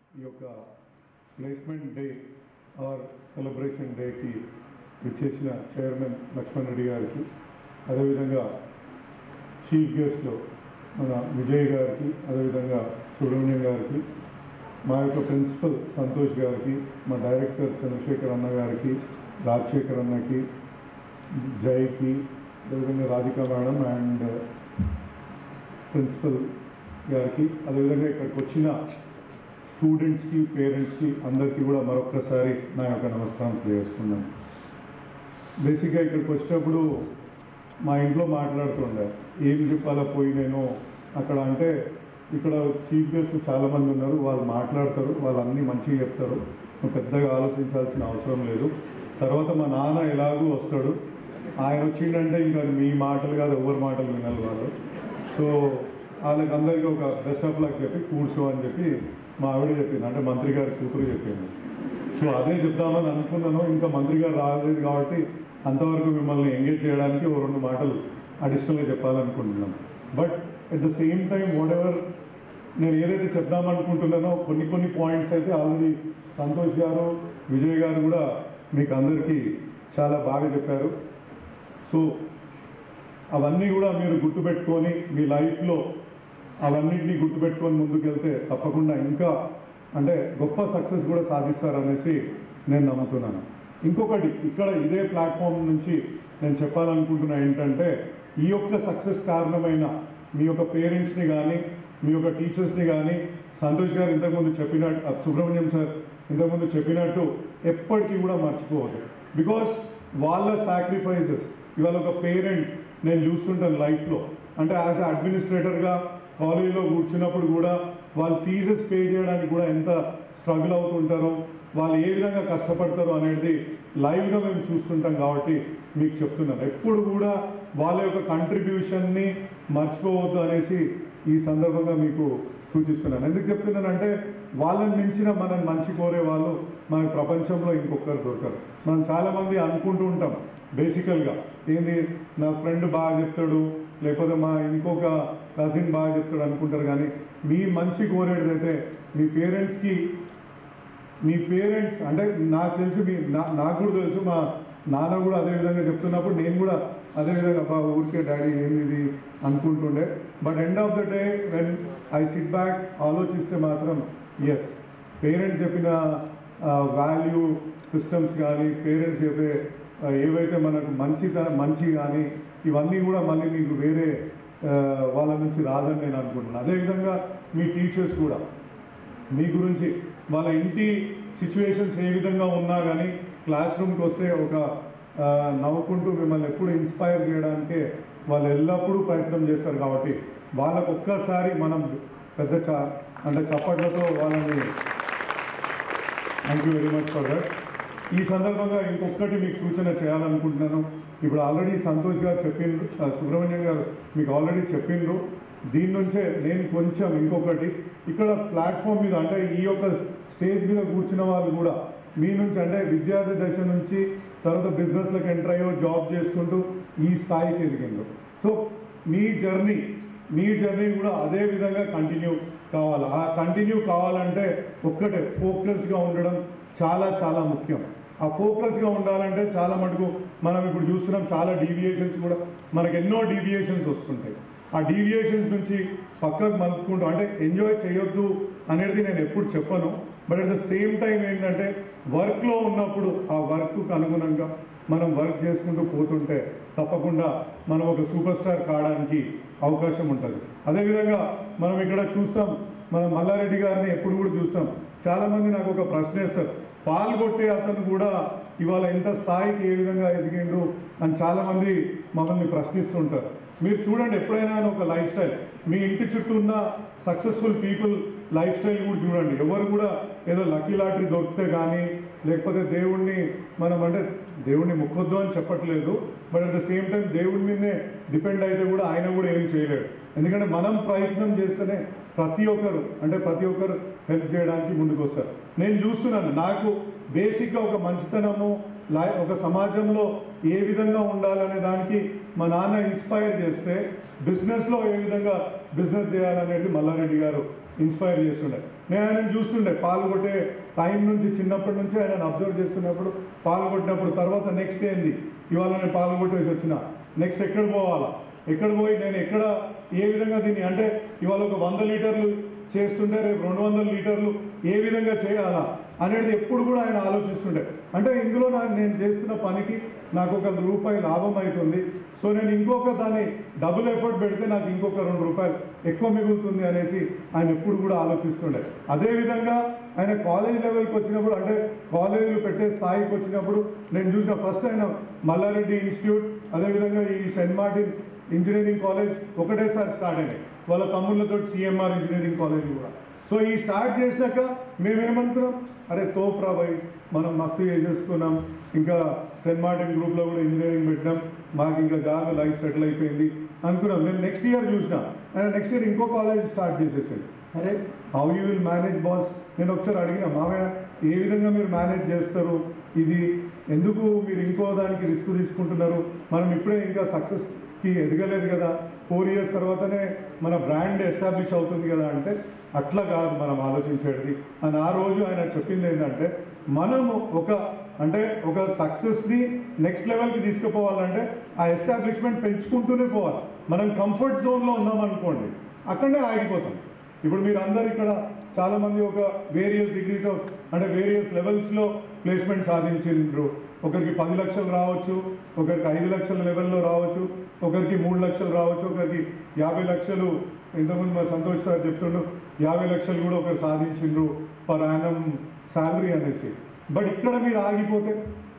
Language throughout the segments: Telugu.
ఈ యొక్క ప్లేస్మెంట్ డే ఆర్ సెలబ్రేషన్ డేకి విచ్చేసిన చైర్మన్ లక్ష్మణ్ రెడ్డి గారికి అదేవిధంగా చీఫ్ గెస్ట్లో మన విజయ్ గారికి అదేవిధంగా సుబ్రహ్మణ్యం గారికి మా యొక్క ప్రిన్సిపల్ సంతోష్ గారికి మా డైరెక్టర్ చంద్రశేఖర్ అన్న గారికి రాజశేఖర్ అన్నకి జైకి అదేవిధంగా రాధికా మేడం అండ్ ప్రిన్సిపల్ గారికి అదేవిధంగా ఇక్కడికి వచ్చిన స్టూడెంట్స్కి పేరెంట్స్కి అందరికీ కూడా మరొక్కసారి నా యొక్క నమస్కారం తెలియజేస్తున్నాను బేసిక్గా ఇక్కడికి వచ్చినప్పుడు మా ఇంట్లో మాట్లాడుతుండే ఏం చెప్పాలా పోయి నేను అక్కడ అంటే ఇక్కడ చీఫ్ గెస్ట్ చాలామంది ఉన్నారు వాళ్ళు మాట్లాడతారు వాళ్ళు అన్నీ మంచిగా చెప్తారు నువ్వు పెద్దగా ఆలోచించాల్సిన అవసరం లేదు తర్వాత మా నాన్న ఎలాగూ వస్తాడు ఆయన వచ్చిండంటే ఇంకా మీ మాటలు కాదు ఎవరి మాటలు వినాలి వాళ్ళు సో వాళ్ళకి అందరికీ ఒక బెస్ట్ ఆఫ్ లక్ చెప్పి కూర్చో అని చెప్పి మా ఆవిడ చెప్పింది అంటే మంత్రి గారి కూతురు చెప్పింది సో అదే చెప్దామని అనుకున్నాను ఇంకా మంత్రి గారు రాలేదు కాబట్టి అంతవరకు మిమ్మల్ని ఎంగేజ్ చేయడానికి ఓ రెండు మాటలు అడిషనల్గా చెప్పాలనుకుంటున్నాను but at the same time whatever నేను ఏదైతే చెప్దామనుకుంటున్నానో కొన్ని కొన్ని పాయింట్స్ అయితే ఆల్రెడీ సంతోష్ గారు విజయ్ గారు కూడా మీకు అందరికీ చాలా బాగా చెప్పారు సో అవన్నీ కూడా మీరు గుర్తుపెట్టుకొని మీ లైఫ్లో అవన్నింటినీ గుర్తుపెట్టుకొని ముందుకెళ్తే తప్పకుండా ఇంకా అంటే గొప్ప సక్సెస్ కూడా సాధిస్తారనేసి నేను నమ్ముతున్నాను ఇంకొకటి ఇక్కడ ఇదే ప్లాట్ఫామ్ నుంచి నేను చెప్పాలనుకుంటున్నా ఏంటంటే ఈ యొక్క సక్సెస్ కారణమైన మీ యొక్క పేరెంట్స్ని కానీ మీ యొక్క టీచర్స్ని కానీ సంతోష్ గారు ఇంతకుముందు చెప్పినట్టు సుబ్రహ్మణ్యం సార్ ఇంతకుముందు చెప్పినట్టు ఎప్పటికీ కూడా మర్చిపోవద్దు బికాస్ వాళ్ళ సాక్రిఫైసెస్ ఇవాళ ఒక పేరెంట్ నేను చూస్తుంటాను లైఫ్లో అంటే యాజ్ అడ్మినిస్ట్రేటర్గా కాలేజీలో కూర్చున్నప్పుడు కూడా వాళ్ళు ఫీజెస్ పే చేయడానికి కూడా ఎంత స్ట్రగుల్ అవుతుంటారో వాళ్ళు ఏ విధంగా కష్టపడతారో అనేది లైవ్గా మేము చూస్తుంటాం కాబట్టి మీకు చెప్తున్నాను ఎప్పుడు కూడా వాళ్ళ యొక్క కంట్రిబ్యూషన్ని మర్చిపోవద్దు అనేసి ఈ సందర్భంగా మీకు సూచిస్తున్నాను ఎందుకు చెప్తున్నానంటే వాళ్ళని మించిన మనం మంచి కోరే వాళ్ళు మన ప్రపంచంలో ఇంకొకరు దొరకరు మనం చాలామంది అనుకుంటూ ఉంటాం బేసికల్గా ఏంది నా ఫ్రెండ్ బాగా చెప్తాడు లేకపోతే మా ఇంకొక కజిన్ బాగా చెప్తాడు అనుకుంటారు కానీ మీ మంచి కోరేటిదైతే మీ పేరెంట్స్కి మీ పేరెంట్స్ అంటే నాకు తెలిసి మీ నా- నాకు కూడా తెలుసు మా నాన్న కూడా అదే విధంగా చెప్తున్నప్పుడు నేను కూడా అదే విధంగా బా ఊరికే డాడీ ఏంది ఇది అనుకుంటుండే but end of the day when I sit back ఆలోచిస్తే మాత్రం ఎస్ పేరెంట్స్ చెప్పిన వాల్యూ సిస్టమ్స్ కానీ పేరెంట్స్ చెప్పే ఆ, ఏవైతే మనకు మంచి మంచి కానీ ఇవన్నీ కూడా మళ్ళీ మీకు వేరే ఆ, వాళ్ళ నుంచి రాదని నేను అనుకుంటున్నాను అదేవిధంగా మీ టీచర్స్ కూడా మీ గురించి వాళ్ళ ఇంటి సిచ్యువేషన్స్ ఏ విధంగా ఉన్నా కానీ క్లాస్ రూమ్కి వస్తే ఒక ఆ, నవ్వుకుంటూ మిమ్మల్ని ఎప్పుడు ఇన్స్పైర్ చేయడానికే వాళ్ళు ఎల్లప్పుడూ ప్రయత్నం చేస్తారు కాబట్టి వాళ్ళకు ఒక్కసారి మనం పెద్ద చ అంటే చప్పట్లతో వాళ్ళని thank you very much for that ఈ సందర్భంగా ఇంకొకటి మీకు సూచన చేయాలనుకుంటున్నాను ఇప్పుడు ఆల్రెడీ సంతోష్ గారు చెప్పిండ్రు ఆ, సుబ్రహ్మణ్యం గారు మీకు ఆల్రెడీ చెప్పిండ్రు దీని నుంచే నేను కొంచెం ఇంకొకటి ఇక్కడ ప్లాట్ఫామ్ మీద అంటే ఈ యొక్క స్టేజ్ మీద కూర్చున్న వాళ్ళు కూడా మీ నుంచి అంటే విద్యార్థి దశ నుంచి తర్వాత బిజినెస్లకు ఎంటర్ అయ్యో జాబ్ చేసుకుంటూ ఈ స్థాయికి ఎదిగిండ్రు సో మీ జర్నీ మీ జర్నీ కూడా అదే విధంగా కంటిన్యూ కావాలి ఆ కంటిన్యూ కావాలంటే ఒక్కటే ఫోకస్డ్గా ఉండడం చాలా చాలా ముఖ్యం ఆ ఫోకస్డ్గా ఉండాలంటే చాలా మటుకు మనం ఇప్పుడు చూస్తున్నాం చాలా డీవియేషన్స్ కూడా మనకు ఎన్నో డీవియేషన్స్ వస్తుంటాయి ఆ డీవియేషన్స్ నుంచి పక్కకు మలుపుకుంటూ అంటే ఎంజాయ్ చేయొద్దు అనేది నేను ఎప్పుడు చెప్పను but at the same time ఏంటంటే వర్క్లో ఉన్నప్పుడు ఆ వర్క్కు అనుగుణంగా మనం వర్క్ చేసుకుంటూ పోతుంటే తప్పకుండా మనం ఒక సూపర్ స్టార్ కావడానికి అవకాశం ఉంటుంది అదేవిధంగా మనం ఇక్కడ చూస్తాం మనం మల్లారెడ్డి గారిని ఎప్పుడు కూడా చూస్తాం చాలామంది నాకు ఒక ప్రశ్న వేస్తారు పాల్గొట్టే అతను కూడా ఇవాళ ఎంత స్థాయికి ఏ విధంగా ఎదిగిండు అని చాలామంది మమ్మల్ని ప్రశ్నిస్తుంటారు మీరు చూడండి ఎప్పుడైనా ఒక లైఫ్ స్టైల్ మీ ఇంటి చుట్టూ ఉన్న సక్సెస్ఫుల్ పీపుల్ లైఫ్ స్టైల్ కూడా చూడండి ఎవరు కూడా ఏదో లక్కీ లాటరీ దొరికితే కానీ లేకపోతే దేవుణ్ణి మనం అంటే దేవుణ్ణి మొక్కొద్దు అని చెప్పట్లేదు but at the same time దేవుడి మీదనే డిపెండ్ అయితే కూడా ఆయన కూడా ఏం చేయలేడు ఎందుకంటే మనం ప్రయత్నం చేస్తేనే ప్రతి ఒక్కరు అంటే ప్రతి ఒక్కరు హెల్ప్ చేయడానికి ముందుకు వస్తారు నేను చూస్తున్నాను నాకు బేసిక్గా ఒక మంచితనము లై ఒక సమాజంలో ఏ విధంగా ఉండాలనే దానికి మా నాన్న ఇన్స్పైర్ చేస్తే బిజినెస్లో ఏ విధంగా బిజినెస్ చేయాలనేది మల్లారెడ్డి గారు ఇన్స్పైర్ చేస్తుండే నేను ఆయన చూస్తుండే పాలు కొట్టే టైం నుంచి చిన్నప్పటి నుంచి ఆయన అబ్జర్వ్ చేస్తున్నప్పుడు పాలు కొట్టినప్పుడు తర్వాత నెక్స్ట్ ఏంది ఇవాళ నేను పాలు కొట్టేసి వచ్చిన నెక్స్ట్ ఎక్కడ పోవాలా ఎక్కడ పోయి నేను ఎక్కడ ఏ విధంగా దీన్ని అంటే ఇవాళ ఒక వంద లీటర్లు చేస్తుంటే రేపు రెండు వందల లీటర్లు ఏ విధంగా చేయాలా అనేది ఎప్పుడు కూడా ఆయన ఆలోచిస్తుండే అంటే ఇందులో నా నేను చేస్తున్న పనికి నాకు ఒక రూపాయి లాభం అవుతుంది సో నేను ఇంకొక దాన్ని డబుల్ ఎఫర్ట్ పెడితే నాకు ఇంకొక రెండు రూపాయలు ఎక్కువ మిగులుతుంది అనేసి ఆయన ఎప్పుడు కూడా ఆలోచిస్తుండే అదేవిధంగా ఆయన కాలేజ్ లెవెల్కి వచ్చినప్పుడు అంటే కాలేజీలు పెట్టే స్థాయికి వచ్చినప్పుడు నేను చూసిన ఫస్ట్ ఆయన మల్లారెడ్డి ఇన్స్టిట్యూట్ అదేవిధంగా ఈ సెంట్ మార్టిన్ ఇంజనీరింగ్ కాలేజ్ ఒకటేసారి స్టార్ట్ అయినాయి వాళ్ళ తమ్ముళ్ళతో సిఎంఆర్ ఇంజనీరింగ్ కాలేజ్ కూడా సో ఈ స్టార్ట్ చేసినాక మేమేమనుకున్నాం అరే తోప్రా భయ్ మనం మస్తు చేసుకున్నాం ఇంకా సెంట్ మార్టిన్ గ్రూప్లో కూడా ఇంజనీరింగ్ పెట్టినాం మాకు ఇంకా జాబ్ లైఫ్ సెటిల్ అయిపోయింది అనుకున్నాం నేను నెక్స్ట్ ఇయర్ చూసిన ఆయన నెక్స్ట్ ఇయర్ ఇంకో కాలేజ్ స్టార్ట్ చేసేసాడు అరే how you will manage boss నేను ఒకసారి అడిగిన మామయ్య ఏ విధంగా మీరు మేనేజ్ చేస్తారు ఇది ఎందుకు మీరు ఇంకో దానికి రిస్క్ తీసుకుంటున్నారు మనం ఇప్పుడే ఇంకా సక్సెస్కి ఎదగలేదు కదా ఫోర్ ఇయర్స్ తర్వాతనే మన బ్రాండ్ ఎస్టాబ్లిష్ అవుతుంది కదా అంటే అట్లా కాదు మనం ఆలోచించేది అని ఆ రోజు ఆయన చెప్పింది ఏంటంటే మనము ఒక అంటే ఒక సక్సెస్ని నెక్స్ట్ లెవెల్కి తీసుకుపోవాలంటే ఆ ఎస్టాబ్లిష్మెంట్ పెంచుకుంటూనే పోవాలి మనం కంఫర్ట్ జోన్లో ఉన్నాం అనుకోండి అక్కడనే ఆగిపోతాం ఇప్పుడు మీరు అందరు ఇక్కడ చాలా మంది ఒక వేరియస్ డిగ్రీస్ ఆఫ్ అంటే వేరియస్ లెవెల్స్లో ప్లేస్మెంట్ సాధించిండ్రు ఒకరికి పది లక్షలు రావచ్చు ఒకరికి ఐదు లక్షల లెవెల్లో రావచ్చు ఒకరికి మూడు లక్షలు రావచ్చు ఒకరికి యాభై లక్షలు ఇంతకుముందు మా సంతోష్ సార్ చెప్తుండు యాభై లక్షలు కూడా ఒకరు సాధించిండ్రు పర్ యానం శాలరీ అనేసి బట్ ఇక్కడ మీరు ఆగిపోతే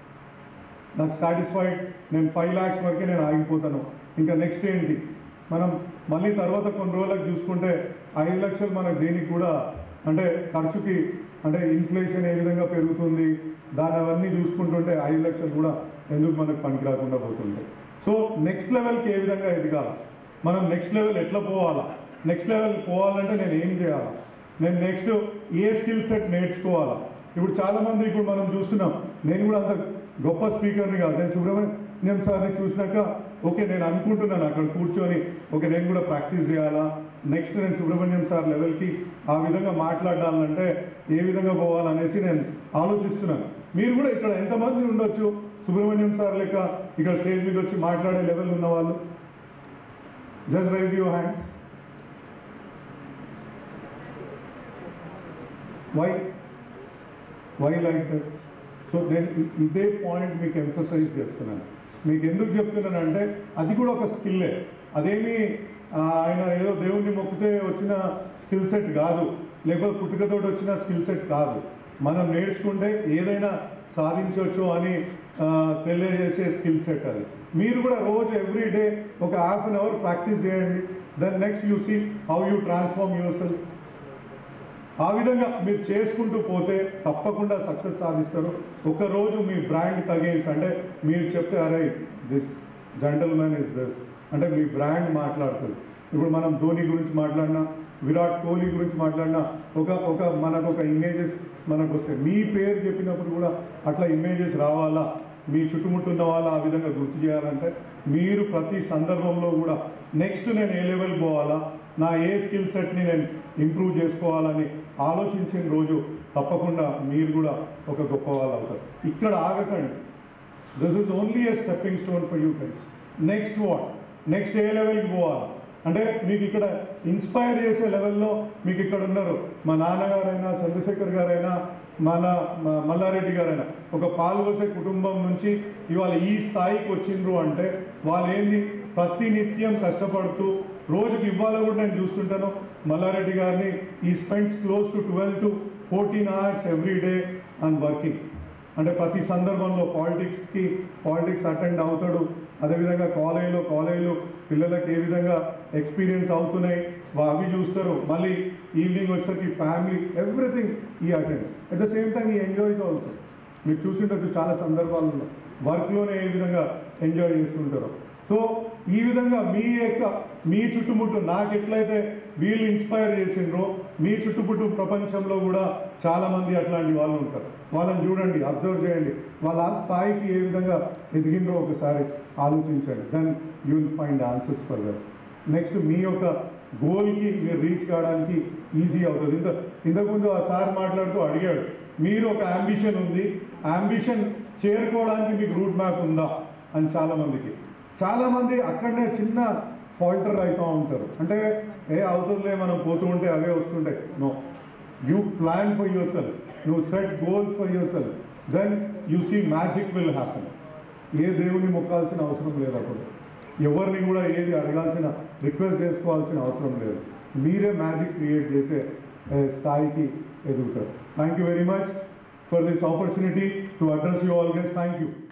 నాకు సాటిస్ఫైడ్ నేను ఫైవ్ ల్యాక్స్ వరకే నేను ఆగిపోతాను ఇంకా నెక్స్ట్ ఏంటి మనం మళ్ళీ తర్వాత కొన్ని రోజులకు చూసుకుంటే ఐదు లక్షలు మనకు దేనికి కూడా అంటే ఖర్చుకి అంటే ఇన్ఫ్లేషన్ ఏ విధంగా పెరుగుతుంది దాని అవన్నీ చూసుకుంటుంటే ఐదు లక్షలు కూడా ఎందుకు మనకు పనికి రాకుండా పోతుంటాయి సో నెక్స్ట్ లెవెల్కి ఏ విధంగా ఎదగాలి మనం నెక్స్ట్ లెవెల్ ఎట్లా పోవాలా నెక్స్ట్ లెవెల్ పోవాలంటే నేను ఏం చేయాలా నేను నెక్స్ట్ ఏ స్కిల్ సెట్ నేర్చుకోవాలా ఇప్పుడు చాలా మంది ఇప్పుడు మనం చూస్తున్నాం నేను కూడా అంత గొప్ప స్పీకర్ని కాదు నేను సుబ్రహ్మణ్యం సార్ని చూసినాక ఓకే నేను అనుకుంటున్నాను అక్కడ కూర్చొని ఓకే నేను కూడా ప్రాక్టీస్ చేయాలా నెక్స్ట్ నేను సుబ్రహ్మణ్యం సార్ లెవెల్కి ఆ విధంగా మాట్లాడాలంటే ఏ విధంగా పోవాలనేసి నేను ఆలోచిస్తున్నాను మీరు కూడా ఇక్కడ ఎంతమంది ఉండొచ్చు సుబ్రహ్మణ్యం సార్ లెక్క ఇక్కడ స్టేజ్ మీద వచ్చి మాట్లాడే లెవెల్ ఉన్న వాళ్ళు just raise your hands why why like that so నేను ఇ- ఇదే పాయింట్ మీకు ఎంఫసైజ్ చేస్తున్నాను మీకు ఎందుకు చెప్తున్నానంటే అది కూడా ఒక స్కిల్లే అదేమి ఆ, ఆయన ఏదో దేవుణ్ణి మొక్కితే వచ్చిన స్కిల్ సెట్ కాదు లేకపోతే పుట్టుకతోటి వచ్చిన స్కిల్ సెట్ కాదు మనం నేర్చుకుంటే ఏదైనా సాధించవచ్చు అని ఆ, తెలియజేసే స్కిల్ సెట్ అది మీరు కూడా రోజు ఎవ్రీ డే ఒక హాఫ్ అన్ అవర్ ప్రాక్టీస్ చేయండి then next you see how you transform yourself ఆ విధంగా మీరు చేసుకుంటూ పోతే తప్పకుండా సక్సెస్ సాధిస్తారు ఒక రోజు మీ బ్రాండ్ అగేన్స్ట్ అంటే మీరు చెప్తే అరే this gentleman is this అంటే మీ బ్రాండ్ మాట్లాడుతుంది ఇప్పుడు మనం ధోని గురించి మాట్లాడినా విరాట్ కోహ్లీ గురించి మాట్లాడినా ఒక ఒక మనకు ఒక ఇమేజెస్ మనకు వస్తాయి మీ పేరు చెప్పినప్పుడు కూడా అట్లా ఇమేజెస్ రావాలా మీ చుట్టుముట్టున్న వాళ్ళు ఆ విధంగా గుర్తు చేయాలంటే మీరు ప్రతి సందర్భంలో కూడా నెక్స్ట్ నేను ఏ లెవెల్ పోవాలా నా ఏ స్కిల్ సెట్ని నేను ఇంప్రూవ్ చేసుకోవాలని ఆలోచించిన రోజు తప్పకుండా మీరు కూడా ఒక గొప్ప వాళ్ళు అవుతారు ఇక్కడ ఆగకండి this is only a stepping stone for you guys next what next ఏ లెవెల్కి పోవాలి అంటే మీకు ఇక్కడ ఇన్స్పైర్ చేసే లెవెల్లో మీకు ఇక్కడ ఉన్నారు మా నాన్నగారైనా చంద్రశేఖర్ గారైనా మన మ- మల్లారెడ్డి గారైనా ఒక పాల్గొసే కుటుంబం నుంచి ఇవాళ ఈ స్థాయికి వచ్చిండ్రు అంటే వాళ్ళు ఏంది ప్రతినిత్యం కష్టపడుతూ రోజుకి ఇవాళ కూడా నేను చూస్తుంటాను మల్లారెడ్డి గారిని he spends close to twelve to fourteen hours every day and working అంటే ప్రతి సందర్భంలో పాలిటిక్స్కి పాలిటిక్స్ అటెండ్ అవుతాడు అదేవిధంగా కాలేజీలో కాలేజీలో పిల్లలకు ఏ విధంగా ఎక్స్పీరియన్స్ అవుతున్నాయి వా- అవి చూస్తారు మళ్ళీ ఈవినింగ్ వచ్చేసరికి family everything he attends at the same time he enjoys also మీరు చూసిండొచ్చు చాలా సందర్భాలలో వర్క్లోనే ఏ విధంగా ఎంజాయ్ చేస్తుంటారో సో ఈ విధంగా మీ యొక్క మీ చుట్టుముట్టు నాకు ఎట్లయితే వీళ్ళు ఇన్స్పైర్ చేసిండ్రో మీ చుట్టుముట్టు ప్రపంచంలో కూడా చాలా మంది అట్లాంటి వాళ్ళు ఉంటారు వాళ్ళని చూడండి అబ్జర్వ్ చేయండి వాళ్ళ ఆ స్థాయికి ఏ విధంగా ఎదిగిండ్రో ఒకసారి ఆలోచించండి then you will find answers for that next మీ యొక్క గోల్కి మీరు రీచ్ కావడానికి ఈజీ అవుతుంది ఇంత ఇంతకుముందు ఆ సార్ మాట్లాడుతూ అడిగాడు మీరు ఒక అంబిషన్ ఉంది అంబిషన్ చేరుకోవడానికి మీకు రూట్ మ్యాప్ ఉందా అని చాలామందికి చాలామంది అక్కడనే చిన్న ఫాల్టర్ అవుతూ ఉంటారు అంటే ఏ అవుతుందిలే మనం పోతూ ఉంటే అవే వస్తుంటాయి no you plan for yourself నువ్వు set goals for yourself then you see magic will happen ఏ దేవుని మొక్కాల్సిన అవసరం లేదు అప్పుడు ఎవరిని కూడా ఏది అడగాల్సిన రిక్వెస్ట్ చేసుకోవాల్సిన అవసరం లేదు మీరే మ్యాజిక్ క్రియేట్ చేసే ఏ, స్థాయికి ఎదుగుతారు thank you very much for this opportunity to address you all guys thank you